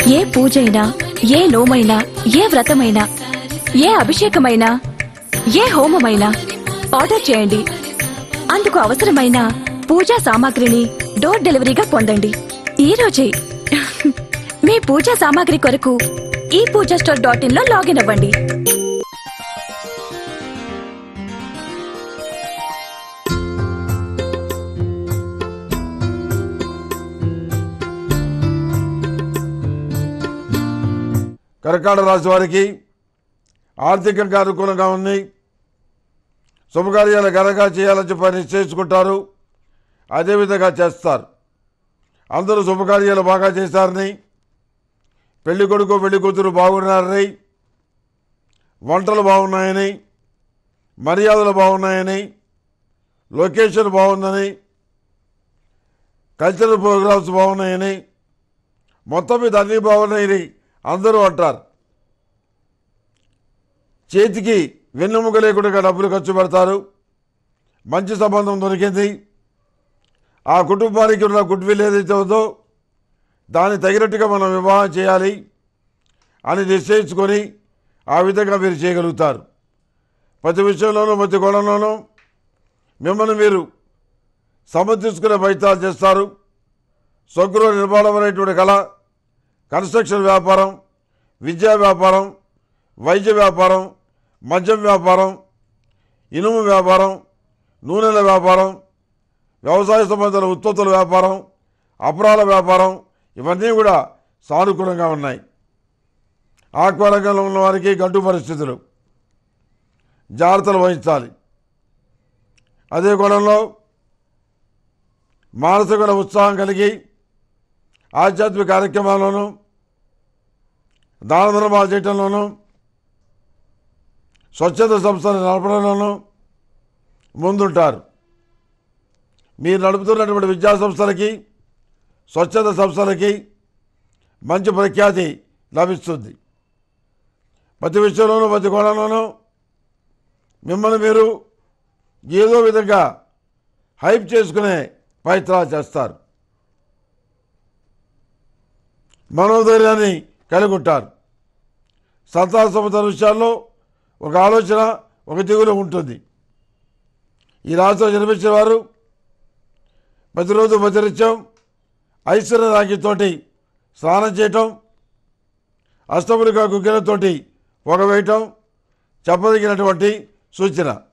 ఏ పూజైనా ఏ నోమైనా ఏ వ్రతమైనా ఏ అభిషేకమైనా ఏ హోమమైనా ఆర్డర్ చేయండి అందుకు అవసరమైన పూజా సామాగ్రిని డోర్ డెలివరీగా పొందండి ఈ రోజే మీ పూజా సామాగ్రి కొరకు ఈ పూజా స్టోర్ డాట్ ఇన్ లో లాగిన్ అవ్వండి కర్కాట రాశి వారికి ఆర్థికంగా అనుకూలంగా ఉంది శుభకార్యాలు ఘనంగా చేయాలని చెప్పి నిశ్చయించుకుంటారు అదేవిధంగా చేస్తారు అందరూ శుభకార్యాలు బాగా చేశారని పెళ్లి కొడుకు పెళ్లి కూతురు బాగున్నారని వంటలు బాగున్నాయని మర్యాదలు బాగున్నాయని లొకేషన్ బాగుందని కల్చరల్ ప్రోగ్రామ్స్ బాగున్నాయని మొత్తం మీద అన్నీ బాగున్నాయని అందరూ అంటారు చేతికి వెన్నెముక లేకుండా డబ్బులు ఖర్చు పెడతారు మంచి సంబంధం దొరికింది ఆ కుటుంబానికి ఉన్న గుడ్ విల్ ఏదైతే ఉందో దానికి తగినట్టుగా మనం వివాహం చేయాలి అని నిశ్చయించుకొని ఆ విధంగా మీరు చేయగలుగుతారు ప్రతి విషయంలోనూ ప్రతి కోణంలోనూ మిమ్మల్ని మీరు సమర్థించుకునే ప్రయత్నాలు చేస్తారు స్వగృహ నిర్మాణం అనేటువంటి కళ కన్స్ట్రక్షన్ వ్యాపారం విద్యా వ్యాపారం వైద్య వ్యాపారం మద్యం వ్యాపారం ఇనుము వ్యాపారం నూనెల వ్యాపారం వ్యవసాయ సంబంధిత ఉత్పత్తుల వ్యాపారం అపరాల వ్యాపారం ఇవన్నీ కూడా సానుకూలంగా ఉన్నాయి ఆక్వా రంగంలో ఉన్న వారికి గడ్డు పరిస్థితులు జాగ్రత్తలు వహించాలి అదే కోణంలో మానసిక ఉత్సాహం కలిగి ఆధ్యాత్మిక కార్యక్రమాల్లోనూ దాన ధర్మాలు చేయటంలోనూ స్వచ్ఛత సంస్థలు నడపడంలోనూ ముందుంటారు మీరు నడుపుతున్నటువంటి విద్యా సంస్థలకి స్వచ్ఛత సంస్థలకి మంచి ప్రఖ్యాతి లభిస్తుంది ప్రతి విషయంలోనూ ప్రతి కోణంలోనూ మిమ్మల్ని మీరు ఏదో విధంగా హైప్ చేసుకునే ప్రయత్నాలు చేస్తారు మనోధైర్యాన్ని కలిగి ఉంటారు సంతాన సంబంధ విషయాల్లో ఒక ఆలోచన ఒక దిగులు ఉంటుంది ఈ రాశిలో జన్మించిన వారు ప్రతిరోజు ప్రతినిత్యం ఐశ్వర్య రాగితోటి స్నానం చేయటం అష్టములుగా గుగ్గిలతోటి పొగవేయటం చెప్పదగినటువంటి సూచన